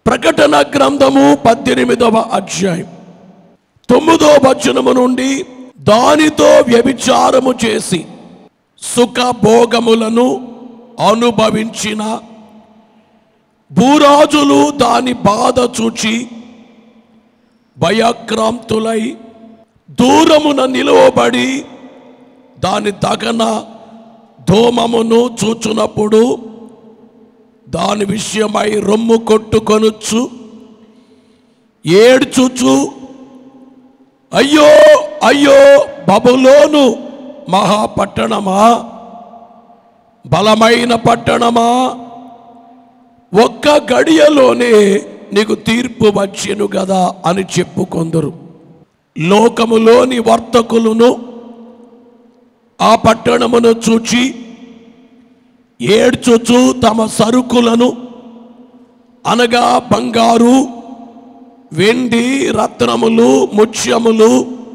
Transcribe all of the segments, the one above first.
ప్రకటన గ్రంథము పద్దెనిమిదవ అధ్యాయం తొమ్మిదో వచనము నుండి దానితో వ్యభిచారము చేసి సుఖ భోగములను అనుభవించిన భూరాజులు దాని బాధ చూచి భయాక్రాంతులై దూరమున నిలువబడి దాని తగన ధూమమును చూచునప్పుడు దాని విషయమై రొమ్ము కొట్టుకొనుచు ఏడ్చుచు అయ్యో అయ్యో బబులోను మహాపట్టణమా బలమైన పట్టణమా ఒక్క గడియలోనే నీకు తీర్పు వచ్చెను కదా అని చెప్పుకొందరు లోకములోని వర్తకులను ఆ పట్టణమును చూచి ఏడ్చుచు తమ సరుకులను అనగా బంగారు వెండి రత్నములు ముత్యములు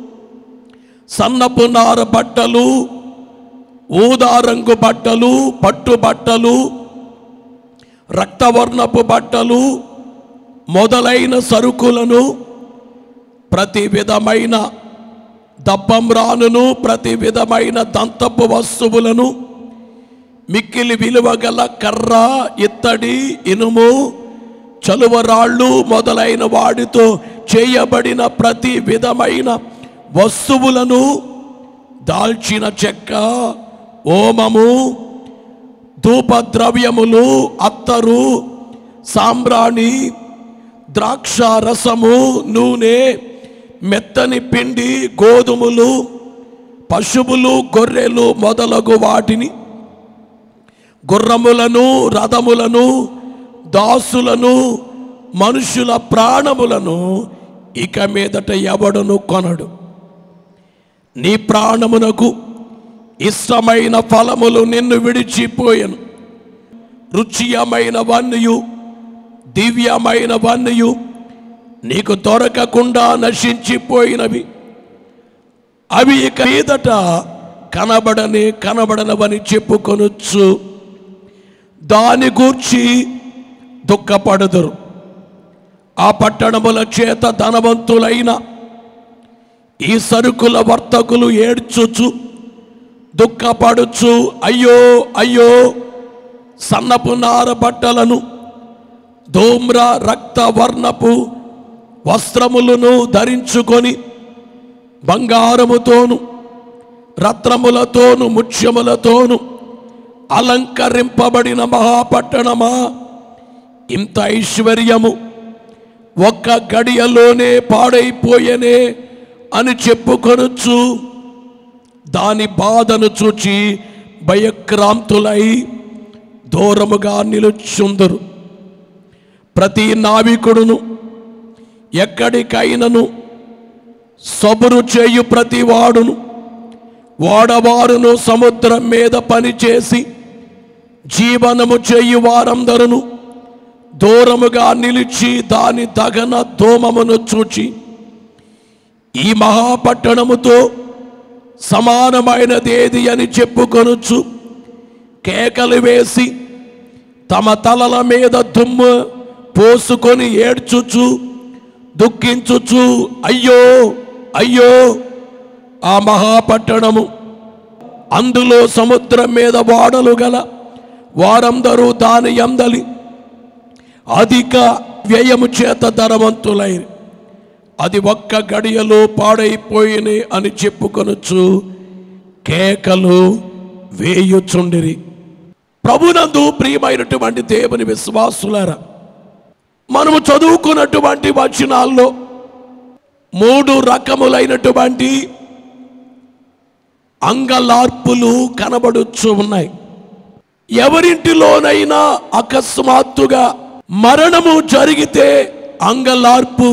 సన్నపు నార బట్టలు ఊదారంగు బట్టలు పట్టు బట్టలు రక్తవర్ణపు బట్టలు మొదలైన సరుకులను ప్రతి విధమైన దప్పంరానును ప్రతి విధమైన దంతపు వస్తువులను మిక్కిలి విలువ గల కర్ర ఇత్తడి ఇనుము చలువరాళ్ళు మొదలైన వాడితో చేయబడిన ప్రతి విధమైన వస్తువులను దాల్చిన చెక్క ఓమము ధూపద్రవ్యములు అత్తరు సాంబ్రాణి ద్రాక్ష రసము నూనె మెత్తని పిండి గోధుమలు పశువులు గొర్రెలు మొదలగు వాటిని గుర్రములను రథములను దాసులను మనుషుల ప్రాణములను ఇక మీదట ఎవడును కొనడు నీ ప్రాణమునకు ఇష్టమైన ఫలములు నిన్ను విడిచిపోయెను రుచియమైన వన్నయు దివ్యమైన వన్నయు నీకు దొరకకుండా నశించిపోయినవి అవి ఇక మీదట కనబడని కనబడనవని చెప్పుకొనొచ్చు దాని గూర్చి దుఃఖపడుదురు ఆ పట్టణముల చేత ధనవంతులైన ఈ సరుకుల వర్తకులు ఏడ్చుచు దుఃఖపడుచు అయ్యో అయ్యో సన్నపు నార బట్టలను ధూమ్ర రక్త వర్ణపు వస్త్రములను ధరించుకొని బంగారముతోను రత్నములతోను ముత్యములతోను అలంకరింపబడిన మహాపట్టణమా ఇంత ఐశ్వర్యము ఒక్క గడియలోనే పాడైపోయనే అని చెప్పుకొనొచ్చు దాని బాధను చూచి భయక్రాంతులై దూరముగా నిలుచుందరు ప్రతి నావికుడును ఎక్కడికైనను సబురు చేయు ప్రతి వాడును వాడవారును సముద్రం మీద పనిచేసి జీవనము చేయు వారందరును దూరముగా నిలిచి దాని తగన దోమమును చూచి ఈ మహాపట్టణముతో సమానమైనదేది అని చెప్పుకొనొచ్చు కేకలు వేసి తమ తలల మీద దుమ్ము పోసుకొని ఏడ్చుచు దుఃఖించుచు అయ్యో అయ్యో ఆ మహాపట్టణము అందులో సముద్రం మీద వాడలు గల వారందరూ దాని ఎందలి అధిక వ్యయము చేత ధనవంతులై అది ఒక్క గడియలో పాడైపోయినే అని చెప్పుకొనొచ్చు కేకలు వేయుచుండిరి ప్రభునందు ప్రియమైనటువంటి దేవుని విశ్వాసులారా మనము చదువుకున్నటువంటి వచనాల్లో మూడు రకములైనటువంటి అంగలార్పులు కనబడుచు ఉన్నాయి ఎవరింటిలోనైనా అకస్మాత్తుగా మరణము జరిగితే అంగలార్పు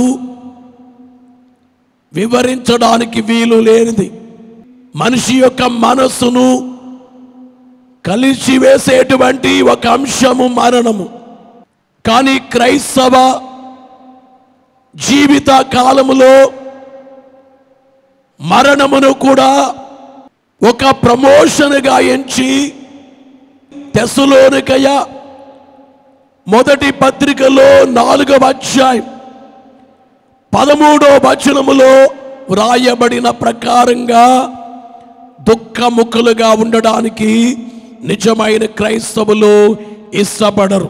వివరించడానికి వీలు లేనిది మనిషి యొక్క మనస్సును కలిసి వేసేటువంటి ఒక అంశము మరణము కానీ క్రైస్తవ జీవిత కాలములో మరణమును కూడా ఒక ప్రమోషన్గా ఎంచి తెసలోనికయ మొదటి పత్రికలో నాలుగవ అధ్యాయం పదమూడో వచనములో వ్రాయబడిన ప్రకారంగా దుఃఖముఖులుగా ఉండడానికి నిజమైన క్రైస్తవులు ఇష్టపడరు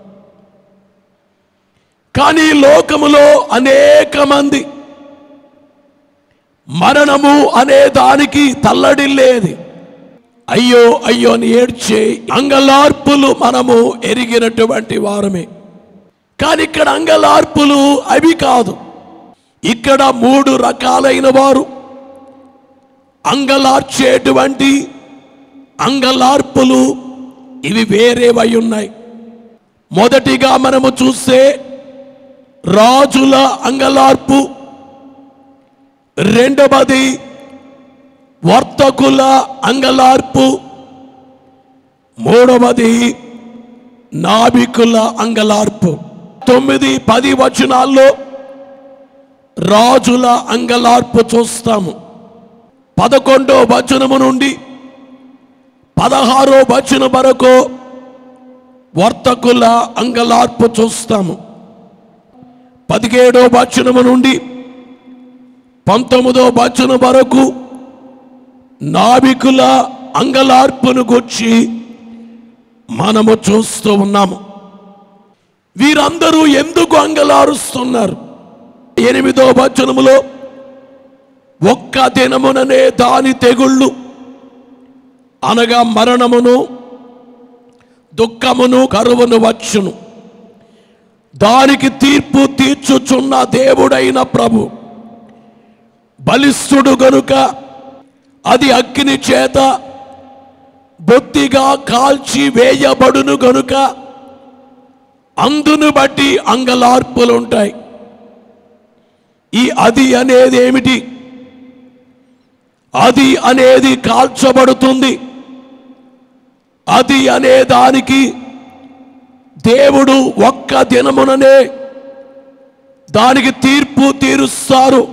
కానీ లోకములో అనేక మంది మరణము అనే దానికి తల్లడిల్లేది అయ్యో అయ్యో అని ఏడ్చే అంగలార్పులు మనము ఎరిగినటువంటి వారమే కానీ ఇక్కడ అంగలార్పులు అవి కాదు ఇక్కడ మూడు రకాలైన వారు అంగలార్చేటువంటి అంగలార్పులు ఇవి వేరేవై ఉన్నాయి మొదటిగా మనము చూస్తే రాజుల అంగలార్పు రెండవది వర్తకుల అంగలార్పు మూడవది నావికుల అంగలార్పు తొమ్మిది పది వచనాల్లో రాజుల అంగలార్పు చూస్తాము పదకొండో వచనము నుండి పదహారో వచనం వరకు వర్తకుల అంగలార్పు చూస్తాము పదిహేడో వచనము నుండి పంతొమ్మిదో వచనం వరకు నావికుల అంగలార్పును గుర్చి మనము చూస్తూ ఉన్నాము వీరందరూ ఎందుకు అంగలారుస్తున్నారు ఎనిమిదో వచనములో ఒక్క దినముననే దాని తెగుళ్ళు అనగా మరణమును దుఃఖమును కరువును వచ్చును దానికి తీర్పు తీర్చుచున్న దేవుడైన ప్రభు బలిష్ఠుడు గనుక అది అగ్ని చేత బొత్తిగా కాల్చి వేయబడును గనుక అందును బట్టి అంగలార్పులు ఉంటాయి ఈ అది అనేది ఏమిటి అది అనేది కాల్చబడుతుంది అది అనే దానికి దేవుడు ఒక్క దినముననే దానికి తీర్పు తీరుస్తారు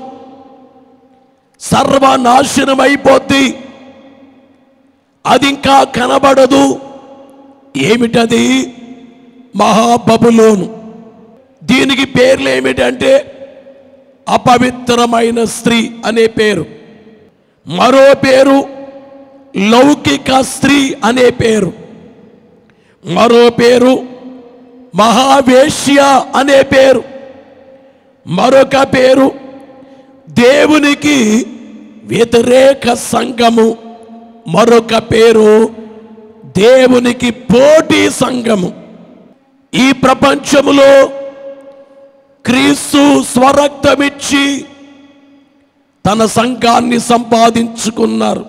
సర్వనాశనమైపోద్ది అది ఇంకా కనబడదు ఏమిటది మహాబబులోను దీనికి పేర్లు ఏమిటంటే అపవిత్రమైన స్త్రీ అనే పేరు మరో పేరు లౌకిక స్త్రీ అనే పేరు మరో పేరు మహావేశ్య అనే పేరు మరొక పేరు దేవునికి వ్యతిరేక సంఘము మరొక పేరు దేవునికి పోటీ సంఘము ఈ ప్రపంచములో క్రీస్తు స్వరక్తమిచ్చి తన సంఘాన్ని సంపాదించుకున్నారు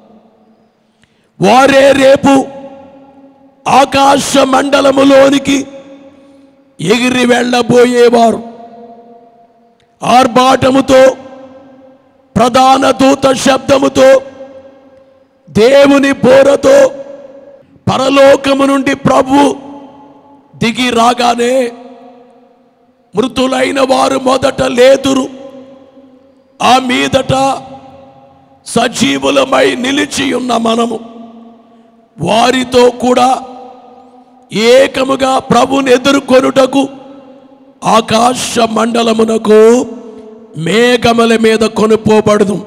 వారే రేపు ఆకాశ మండలములోనికి ఎగిరి వెళ్ళబోయేవారు ఆర్భాటముతో ప్రధాన దూత శబ్దముతో దేవుని బోరతో పరలోకము నుండి ప్రభు దిగి రాగానే మృతులైన వారు మొదట లేదురు ఆ మీదట సజీవులమై నిలిచి ఉన్న మనము వారితో కూడా ఏకముగా ప్రభుని ఎదుర్కొనుటకు ఆకాశ మండలమునకు మేఘముల మీద కొనుపోబడదు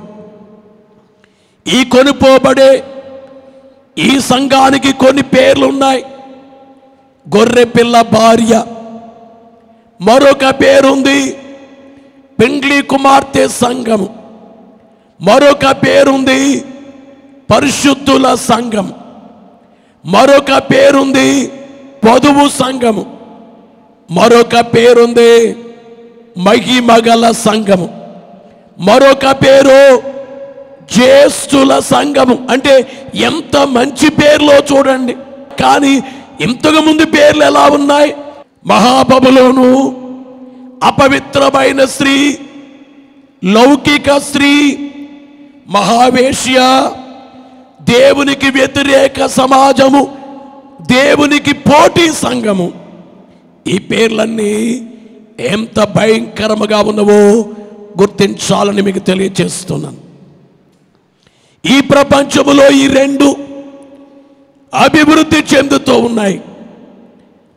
ఈ కొనుపోబడే ఈ సంఘానికి కొన్ని పేర్లు ఉన్నాయి గొర్రె పిల్ల భార్య మరొక పేరుంది పెండ్లి కుమార్తె సంఘము మరొక పేరుంది పరిశుద్ధుల సంఘం మరొక పేరుంది వధువు సంఘము మరొక పేరుంది మహిమగల సంఘము మరొక పేరు జ్యేష్ఠుల సంఘము అంటే ఎంత మంచి పేర్లో చూడండి కానీ ఇంతకు ముందు పేర్లు ఎలా ఉన్నాయి మహాబబులోను అపవిత్రమైన స్త్రీ లౌకిక స్త్రీ మహావేశ్య దేవునికి వ్యతిరేక సమాజము దేవునికి పోటీ సంఘము ఈ పేర్లన్నీ ఎంత భయంకరముగా ఉన్నవో గుర్తించాలని మీకు తెలియజేస్తున్నాను ఈ ప్రపంచములో ఈ రెండు అభివృద్ధి చెందుతూ ఉన్నాయి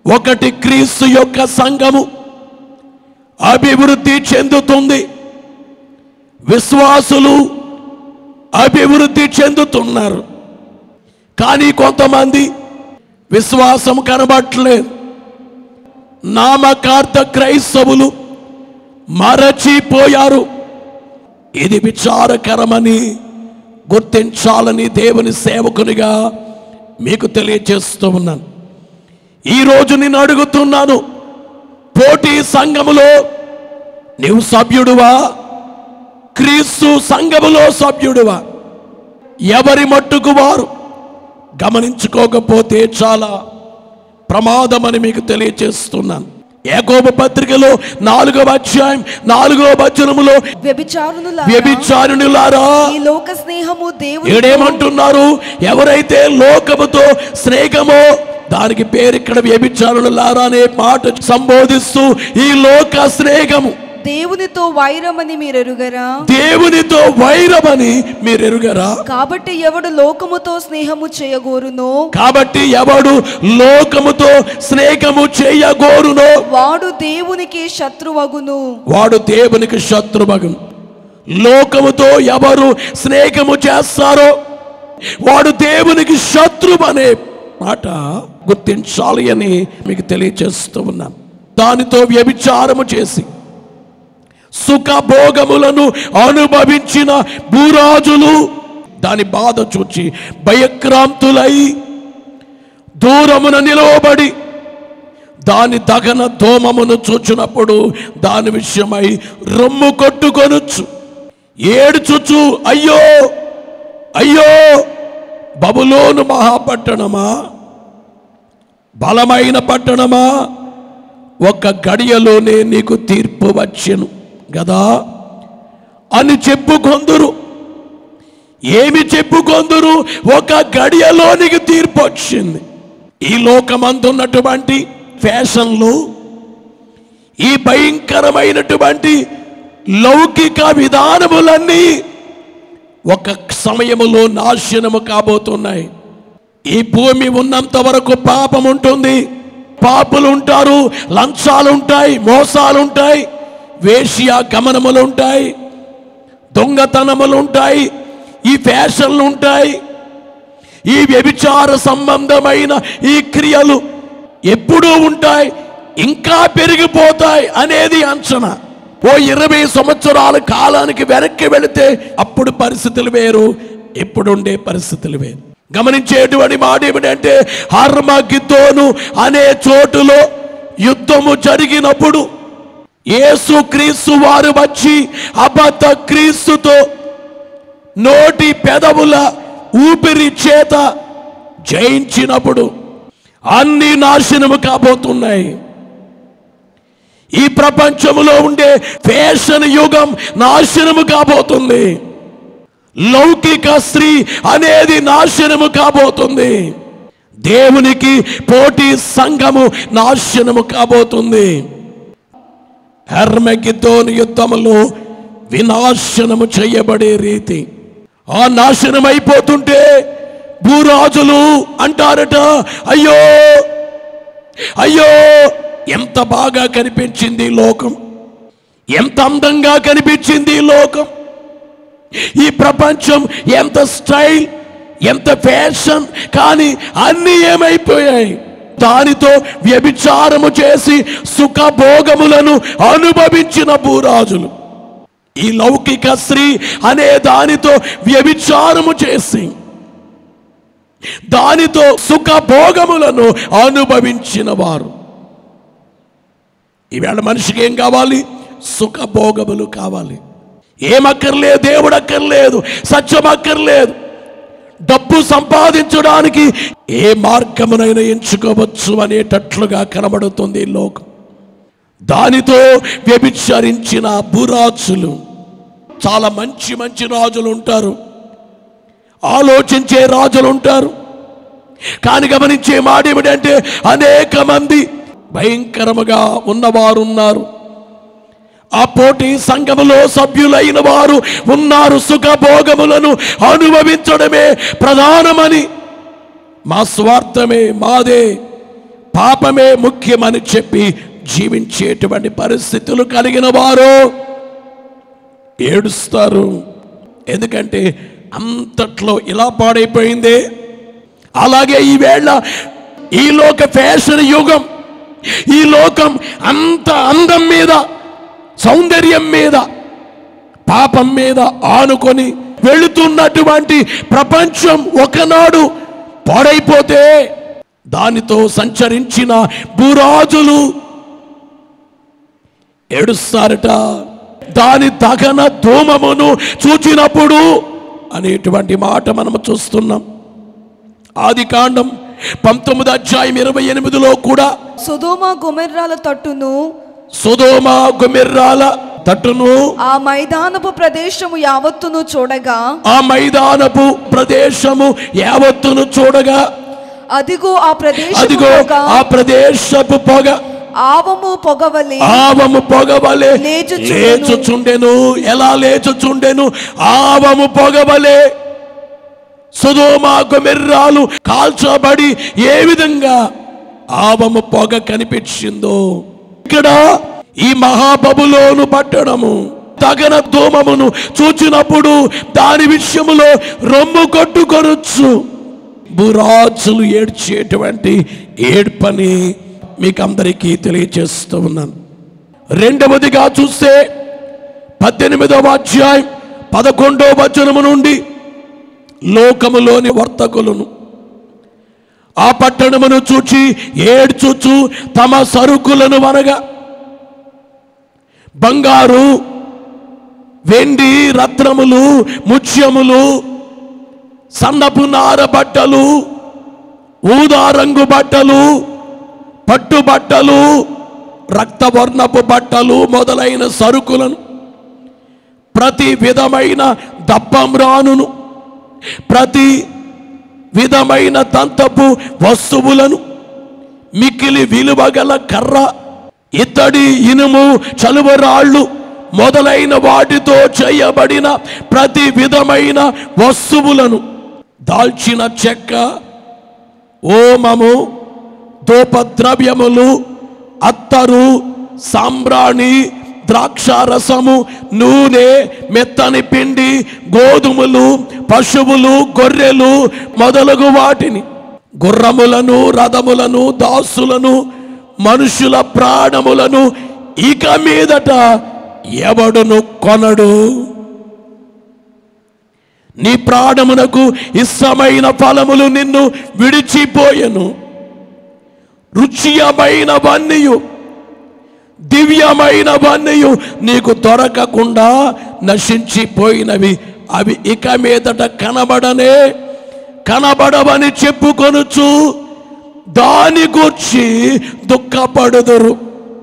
ఒకటి క్రీస్తు యొక్క సంఘము అభివృద్ధి చెందుతుంది విశ్వాసులు అభివృద్ధి చెందుతున్నారు కానీ కొంతమంది విశ్వాసం కనబట్టలేదు నామకార్థ క్రైస్తవులు మరచిపోయారు ఇది విచారకరమని గుర్తించాలని దేవుని సేవకునిగా మీకు తెలియజేస్తూ ఉన్నాను ఈరోజు నేను అడుగుతున్నాను పోటీ సంఘములో నీవు సభ్యుడువా క్రీస్తు సంఘములో సభ్యుడువా ఎవరి మట్టుకు వారు గమనించుకోకపోతే చాలా ప్రమాదమని మీకు తెలియజేస్తున్నాను ఏకోప పత్రికలో నాలుగవ అధ్యాయం నాలుగవ వచనములో వ్యభిచారునులారా వ్యభిచారునులారా ఈ లోక స్నేహము దేవుని ఏడేమంటున్నారు ఎవరైతే లోకముతో స్నేహమో దానికి పేరు ఇక్కడ వ్యభిచారులారా అనే మాట సంబోధిస్తూ ఈ లోక స్నేహము దేవునితో వైరమని మీరు ఎరుగరా దేవునితో వైరమని మీరు ఎరుగరా కాబట్టి ఎవడు లోకముతో స్నేహము చేయగోరునో కాబట్టి ఎవడు లోకముతో స్నేహము చేయగోరునో వాడు దేవునికి శత్రువగును వాడు దేవునికి శత్రుభగం లోకముతో ఎవరు స్నేహము చేస్తారో వాడు దేవునికి శత్రువు అనే మాట గుర్తించాలి అని మీకు తెలియజేస్తూ ఉన్నాను దానితో వ్యభిచారము చేసి సుఖభోగములను అనుభవించిన భూరాజులు దాని బాధ చూచి భయక్రాంతులై దూరమున నిలవబడి దాని దగన దోమమును చూచినప్పుడు దాని విషయమై రొమ్ము కొట్టుకొనొచ్చు ఏడ్చుచు అయ్యో అయ్యో బబులోను మహాపట్టణమా బలమైన పట్టణమా ఒక గడియలోనే నీకు తీర్పు వచ్చెను గదా అని చెప్పుకొందురు ఏమి చెప్పుకొందురు ఒక గడియలోనికి తీర్పు వచ్చింది ఈ లోకమందున్నటువంటి ఫ్యాషన్లు ఈ భయంకరమైనటువంటి లౌకిక విధానములన్నీ ఒక సమయములో నాశనము కాబోతున్నాయి ఈ భూమి ఉన్నంత వరకు పాపం ఉంటుంది పాపులు ఉంటారు లంచాలు ఉంటాయి మోసాలు ఉంటాయి వేశ్య గమనములు ఉంటాయి దొంగతనములు ఉంటాయి ఈ ఫ్యాషన్లు ఉంటాయి ఈ వ్యభిచార సంబంధమైన ఈ క్రియలు ఎప్పుడూ ఉంటాయి ఇంకా పెరిగిపోతాయి అనేది అంచనా ఓ ఇరవై సంవత్సరాల కాలానికి వెనక్కి వెళితే అప్పుడు పరిస్థితులు వేరు ఇప్పుడుండే పరిస్థితులు వేరు గమనించేటువంటి మాట ఏమిటంటే హర్మగిద్దోను అనే చోటులో యుద్ధము జరిగినప్పుడు యేసు క్రీస్తు వారు వచ్చి అబద్ధ క్రీస్తుతో నోటి పెదవుల ఊపిరి చేత జయించినప్పుడు అన్ని నాశనము కాబోతున్నాయి ఈ ప్రపంచములో ఉండే ఫ్యాషన్ యుగం నాశనము కాబోతుంది లౌకిక స్త్రీ అనేది నాశనము కాబోతుంది దేవునికి పోటీ సంఘము నాశనము కాబోతుంది హెర్మెగిద్దోని యుద్ధములో వినాశనము చేయబడే రీతి ఆ నాశనం అయిపోతుంటే భూరాజులు అంటారట అయ్యో అయ్యో ఎంత బాగా కనిపించింది ఈ లోకం ఎంత అందంగా కనిపించింది ఈ లోకం ఈ ప్రపంచం ఎంత స్టైల్ ఎంత ఫ్యాషన్ కానీ అన్నీ ఏమైపోయాయి దానితో వ్యభిచారము చేసి సుఖభోగములను అనుభవించిన భూరాజులు ఈ లౌకిక స్త్రీ అనే దానితో వ్యభిచారము చేసి దానితో సుఖభోగములను అనుభవించిన వారు ఈవేళ మనిషికి ఏం కావాలి సుఖభోగములు కావాలి ఏమక్కర్లేదు దేవుడు అక్కర్లేదు సత్యం అక్కర్లేదు డబ్బు సంపాదించడానికి ఏ మార్గమునైనా ఎంచుకోవచ్చు అనేటట్లుగా కనబడుతుంది ఈ లోకం దానితో వ్యభిచరించిన భూరాజులు చాలా మంచి మంచి రాజులు ఉంటారు ఆలోచించే రాజులు ఉంటారు కానీ గమనించే మాట ఏమిటంటే అనేక మంది భయంకరముగా ఉన్నవారు ఉన్నారు ఆ పోటీ సంఘములో సభ్యులైన వారు ఉన్నారు సుఖభోగములను అనుభవించడమే ప్రధానమని మా స్వార్థమే మాదే పాపమే ముఖ్యమని చెప్పి జీవించేటువంటి పరిస్థితులు కలిగిన వారు ఏడుస్తారు ఎందుకంటే అంతట్లో ఇలా పాడైపోయిందే అలాగే ఈవేళ ఈ లోక ఫ్యాషన్ యుగం ఈ లోకం అంత అందం మీద సౌందర్యం మీద పాపం మీద ఆనుకొని వెళుతున్నటువంటి ప్రపంచం ఒకనాడు పాడైపోతే దానితో సంచరించిన భూరాజులు ఏడుస్తారట దాని దగన ధూమమును చూచినప్పుడు అనేటువంటి మాట మనము చూస్తున్నాం ఆది కాండం పంతొమ్మిది అధ్యాయం ఇరవై ఎనిమిదిలో కూడా సుధోమ గుమెర్రాల తట్టును సుధోమ గుమిర్రాల తట్టును ఆ మైదానపు ప్రదేశము యావత్తును చూడగా ఆ మైదానపు ప్రదేశము యావత్తును చూడగా అదిగో ఆ ప్రదేశము అదిగో పొగ, ఆ ప్రదేశపు పొగ ఆవము పొగవలి ఆవము పొగవలే లేచుచుండెను. లేచుచుండెను ఎలా లేచుచుండెను ఆవము పొగవలే సుధోమ గుమిర్రాలు కాల్చబడి ఏ విధంగా ఆవము పొగ కనిపించిందో ఇక్కడ ఈ మహాబబులోను పట్టణము తగన ధూమమును చూచినప్పుడు దాని విషయములో రొమ్ము కొట్టుకొనొచ్చు బురాజులు ఏడ్చేటువంటి ఏడ్పని మీకు అందరికీ తెలియజేస్తూ ఉన్నాను రెండవదిగా చూస్తే పద్దెనిమిదవ అధ్యాయం పదకొండవ వచనము నుండి లోకములోని వర్తకులను ఆ పట్టణమును చూచి ఏడ్చుచు తమ సరుకులను అనగా బంగారు వెండి రత్నములు ముత్యములు సన్నపు నార బట్టలు ఊదా రంగు బట్టలు పట్టు బట్టలు రక్తవర్ణపు బట్టలు మొదలైన సరుకులను ప్రతి విధమైన దప్పంరానును ప్రతి విధమైన దంతపు వస్తువులను మిక్కిలి విలువగల కర్ర ఇత్తడి ఇనుము చలువరాళ్ళు మొదలైన వాటితో చేయబడిన ప్రతి విధమైన వస్తువులను దాల్చిన చెక్క ఓమము ధూపద్రవ్యములు అత్తరు సాంబ్రాణి ద్రాక్షారసము నూనె మెత్తని పిండి గోధుమలు పశువులు గొర్రెలు మొదలగు వాటిని గుర్రములను రథములను దాసులను మనుషుల ప్రాణములను ఇక మీదట ఎవడును కొనడు నీ ప్రాణమునకు ఇష్టమైన ఫలములు నిన్ను విడిచిపోయెను రుచియమైన వన్నయు దివ్యమైన వన్నయు నీకు దొరకకుండా నశించిపోయినవి అవి ఇక మీదట కనబడనే కనబడవని చెప్పుకొనుచు దాని గూర్చి దుఃఖపడుదురు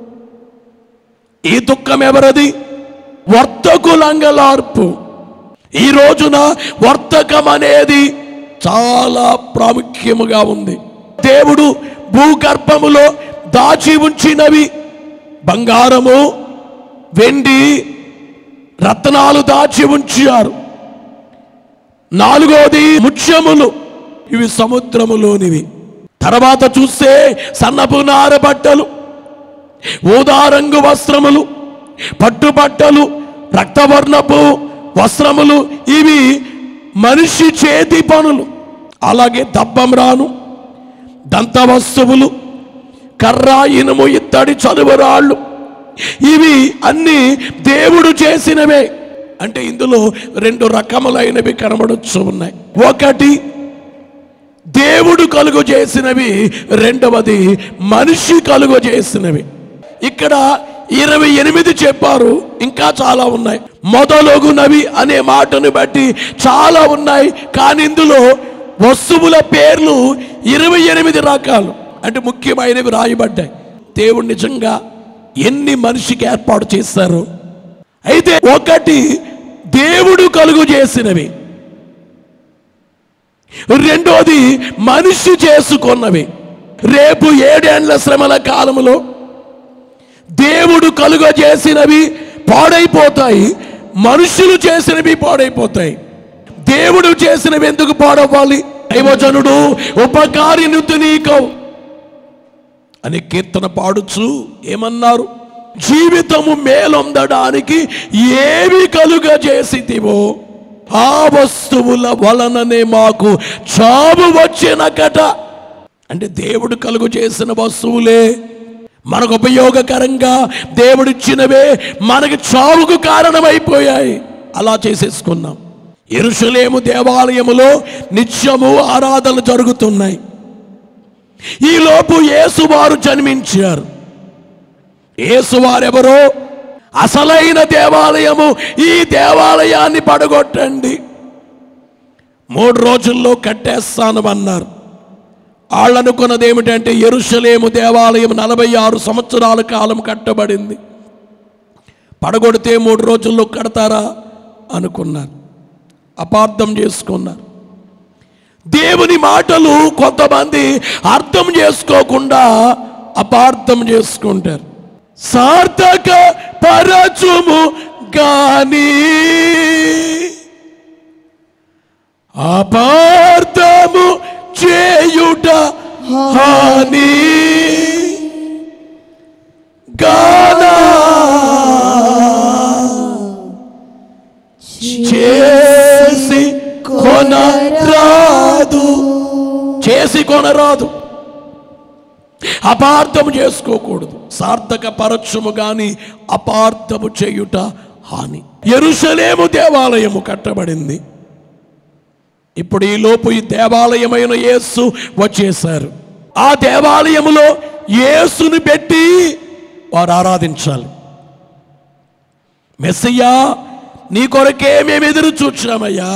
ఈ దుఃఖం ఎవరది వర్తకులంగలార్పు ఈ రోజున వర్తకం అనేది చాలా ప్రాముఖ్యముగా ఉంది దేవుడు భూగర్భములో దాచి ఉంచినవి బంగారము వెండి రత్నాలు దాచి ఉంచారు నాలుగోది ముత్యములు ఇవి సముద్రములోనివి తర్వాత చూస్తే సన్నపు నార బట్టలు ఊదారంగు వస్త్రములు పట్టుబట్టలు రక్తవర్ణపు వస్త్రములు ఇవి మనిషి చేతి పనులు అలాగే దబ్బం రాను దంత వస్తువులు కర్ర ఇనుము ఇత్తడి చదువురాళ్ళు ఇవి అన్ని దేవుడు చేసినవే అంటే ఇందులో రెండు రకములైనవి కనబడొచ్చు ఉన్నాయి ఒకటి దేవుడు కలుగు చేసినవి రెండవది మనిషి కలుగు చేసినవి ఇక్కడ ఇరవై ఎనిమిది చెప్పారు ఇంకా చాలా ఉన్నాయి మొదలగునవి అనే మాటను బట్టి చాలా ఉన్నాయి కానీ ఇందులో వస్తువుల పేర్లు ఇరవై ఎనిమిది రకాలు అంటే ముఖ్యమైనవి రాయబడ్డాయి దేవుడు నిజంగా ఎన్ని మనిషికి ఏర్పాటు చేస్తారు అయితే ఒకటి దేవుడు కలుగు చేసినవి రెండోది మనిషి చేసుకున్నవి రేపు ఏడేండ్ల శ్రమల కాలంలో దేవుడు కలుగజేసినవి పాడైపోతాయి మనుషులు చేసినవి పాడైపోతాయి దేవుడు చేసినవి ఎందుకు పాడవ్వాలి దైవజనుడు ఉపకారి నీకవు అని కీర్తన పాడుచు ఏమన్నారు జీవితము మేలొందడానికి ఏవి కలుగజేసితివో ఆ వస్తువుల వలననే మాకు చావు వచ్చినకట అంటే దేవుడు కలుగు చేసిన వస్తువులే మనకు ఉపయోగకరంగా దేవుడిచ్చినవే మనకి చావుకు కారణమైపోయాయి అలా చేసేసుకున్నాం ఎరుషలేము దేవాలయములో నిత్యము ఆరాధనలు జరుగుతున్నాయి ఈలోపు యేసువారు జన్మించారు యేసువారెవరో అసలైన దేవాలయము ఈ దేవాలయాన్ని పడగొట్టండి మూడు రోజుల్లో కట్టేస్తాను అన్నారు వాళ్ళు అనుకున్నది ఏమిటంటే ఎరుషలేము దేవాలయం నలభై ఆరు సంవత్సరాల కాలం కట్టబడింది పడగొడితే మూడు రోజుల్లో కడతారా అనుకున్నారు అపార్థం చేసుకున్నారు దేవుని మాటలు కొంతమంది అర్థం చేసుకోకుండా అపార్థం చేసుకుంటారు సార్థక పరచుము గాని అపార్థము చేయుట హాని గానా చేసి కొనరాదు చేసి కొనరాదు అపార్థము చేసుకోకూడదు సార్థక పరచుము గాని అపార్థము చేయుట హాని ఎరుసలేము దేవాలయము కట్టబడింది ఇప్పుడు ఈ లోపు ఈ దేవాలయమైన యేసు వచ్చేశారు ఆ దేవాలయములో యేసుని పెట్టి వారు ఆరాధించాలి మెస్సయ్యా నీ కొరకే మేము ఎదురు చూచామయ్యా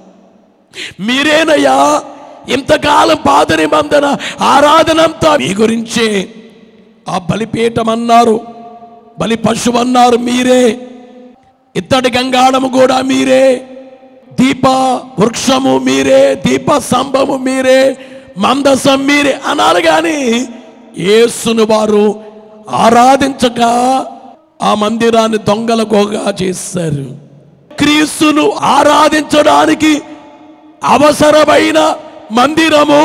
మీరేనయ్యా ఇంతకాలం పాత నిబంధన ఆరాధనంతా మీ గురించే ఆ బలిపీఠం అన్నారు బలి పశువు అన్నారు మీరే ఇత్తడి గంగాళము కూడా మీరే దీప వృక్షము మీరే దీప స్తంభము మీరే మందసం మీరే అనాలి కానీ యేసును వారు ఆరాధించక ఆ మందిరాన్ని దొంగల గోగా చేశారు క్రీస్తును ఆరాధించడానికి అవసరమైన మందిరము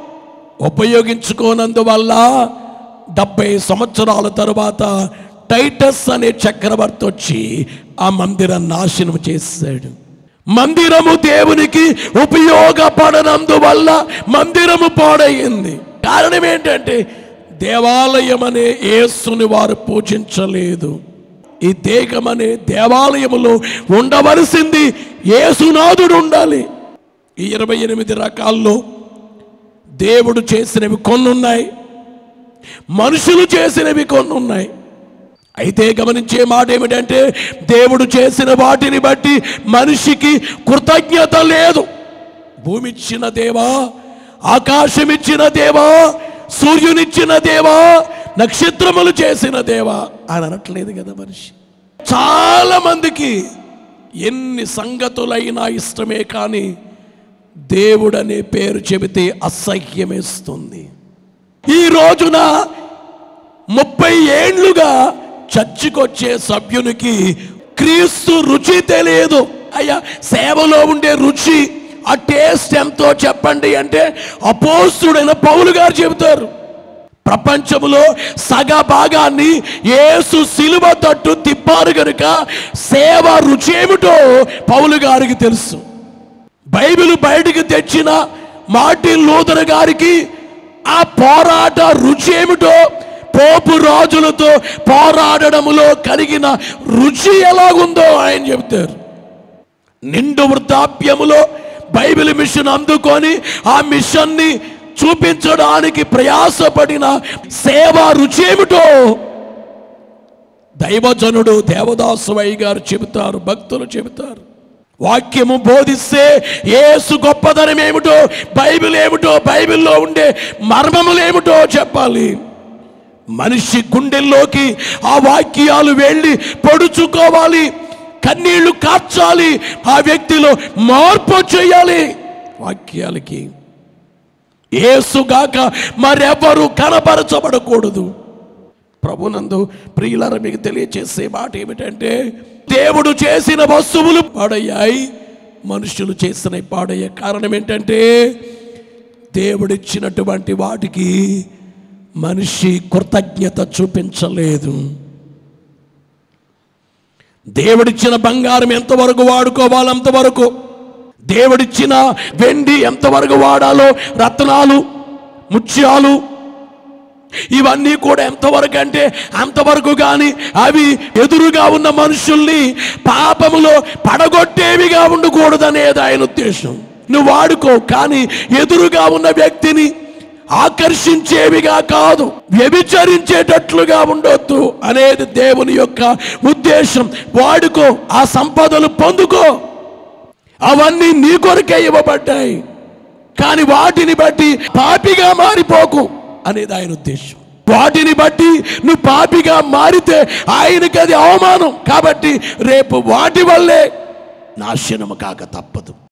ఉపయోగించుకోనందువల్ల డెబ్బై సంవత్సరాల తరువాత టైటస్ అనే చక్రవర్తి వచ్చి ఆ మందిరం నాశనం చేశాడు మందిరము దేవునికి ఉపయోగపడనందువల్ల మందిరము పాడయింది కారణం ఏంటంటే దేవాలయం అనే యేసుని వారు పూజించలేదు ఈ దేహం అనే దేవాలయములో ఉండవలసింది యేసునాథుడు ఉండాలి ఈ ఇరవై ఎనిమిది రకాల్లో దేవుడు చేసినవి కొన్ని ఉన్నాయి మనుషులు చేసినవి కొన్ని ఉన్నాయి అయితే గమనించే మాట ఏమిటంటే దేవుడు చేసిన వాటిని బట్టి మనిషికి కృతజ్ఞత లేదు భూమి ఇచ్చిన దేవా ఆకాశం ఇచ్చిన దేవా సూర్యునిచ్చిన దేవా నక్షత్రములు చేసిన దేవా అని అనట్లేదు కదా మనిషి చాలా మందికి ఎన్ని సంగతులైనా ఇష్టమే కానీ దేవుడనే పేరు చెబితే అసహ్యమేస్తుంది ఈ రోజున ముప్పై ఏండ్లుగా చర్చికొచ్చే సభ్యునికి క్రీస్తు రుచి తెలియదు అయ్యా సేవలో ఉండే రుచి ఆ టేస్ట్ ఎంతో చెప్పండి అంటే అపోస్తుడైన పౌలు గారు చెబుతారు ప్రపంచములో సగ భాగాన్ని యేసు సిలువ తట్టు తిప్పారు గనుక సేవ రుచి ఏమిటో పౌలు గారికి తెలుసు బైబిల్ బయటికి తెచ్చిన మార్టిన్ లూథర్ గారికి ఆ పోరాట రుచి ఏమిటో పోపు రాజులతో పోరాడడములో కలిగిన రుచి ఎలాగుందో ఆయన చెబుతారు నిండు వృద్ధాప్యములో బైబిల్ మిషన్ అందుకొని ఆ మిషన్ని చూపించడానికి ప్రయాసపడిన సేవ రుచి ఏమిటో దైవజనుడు దేవదాసువయ్య గారు చెబుతారు భక్తులు చెబుతారు వాక్యము బోధిస్తే ఏసు గొప్పదనం ఏమిటో బైబిల్ ఏమిటో బైబిల్లో ఉండే మర్మములు ఏమిటో చెప్పాలి మనిషి గుండెల్లోకి ఆ వాక్యాలు వెళ్ళి పొడుచుకోవాలి కన్నీళ్లు కార్చాలి ఆ వ్యక్తిలో మార్పు చేయాలి వాక్యాలకి ఏసుగాక మరెవరు కనపరచబడకూడదు ప్రభునందు ప్రియులారా మీకు తెలియచేసే మాట ఏమిటంటే దేవుడు చేసిన వస్తువులు పాడయ్యాయి మనుషులు చేసిన పాడయ్యే కారణం ఏంటంటే దేవుడిచ్చినటువంటి వాటికి మనిషి కృతజ్ఞత చూపించలేదు దేవుడిచ్చిన బంగారం ఎంతవరకు వాడుకోవాలి అంతవరకు దేవుడిచ్చిన వెండి ఎంతవరకు వాడాలో రత్నాలు ముత్యాలు ఇవన్నీ కూడా ఎంతవరకు అంటే అంతవరకు కానీ అవి ఎదురుగా ఉన్న మనుషుల్ని పాపములో పడగొట్టేవిగా ఉండకూడదనేది ఆయన ఉద్దేశం నువ్వు వాడుకో కానీ ఎదురుగా ఉన్న వ్యక్తిని ఆకర్షించేవిగా కాదు వ్యభిచరించేటట్లుగా ఉండొద్దు అనేది దేవుని యొక్క ఉద్దేశం వాడుకో ఆ సంపదలు పొందుకో అవన్నీ నీ కొరకే ఇవ్వబడ్డాయి కానీ వాటిని బట్టి పాపిగా మారిపోకు అనేది ఆయన ఉద్దేశం వాటిని బట్టి నువ్వు పాపిగా మారితే ఆయనకి అది అవమానం కాబట్టి రేపు వాటి వల్లే నాశనము కాక తప్పదు